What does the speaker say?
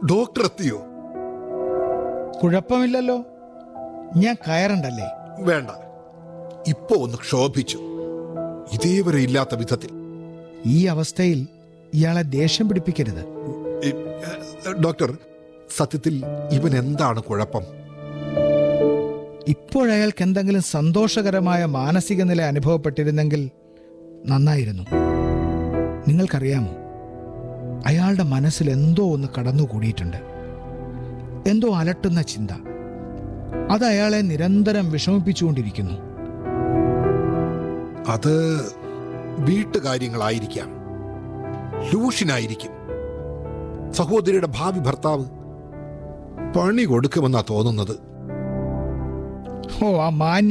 doctor എത്തിയോ കുഴപ്പമില്ലല്ലോ ഞാൻ കയറണ്ടല്ലേ വേണ്ട ഇപ്പോ ഒന്ന് ക്ഷോഭിച്ചു ഇതേവരെ ഇല്ലാത്ത വിധത്തിൽ ഈ അവസ്ഥയിൽ ഇയാളെ ദേഷ്യം പിടിപ്പിക്കരുത് ഈ, ഏ, ഡോക്ടർ സത്യത്തിൽ ഇവൻ എന്താണ് കുഴപ്പം ഇപ്പോഴയാൾക്ക് എന്തെങ്കിലും സന്തോഷകരമായ മാനസിക നില അനുഭവപ്പെട്ടിരുന്നെങ്കിൽ നന്നായിരുന്നു നിങ്ങൾക്കറിയാമോ അയാളുടെ മനസ്സിൽ എന്തോ ഒന്ന് കടന്നുകൂടിയിട്ടുണ്ട് എന്തോ അലട്ടുന്ന ചിന്ത അത് അയാളെ നിരന്തരം വിഷമിപ്പിച്ചുകൊണ്ടിരിക്കുന്നു അത് വീട്ടുകാര്യങ്ങളായിരിക്കാം ലൂഷിനായിരിക്കും സഹോദരിയുടെ ഭാവി ഭർത്താവ് പണി കൊടുക്കുമെന്നാ തോന്നുന്നത് ഓ ആ മാന്യ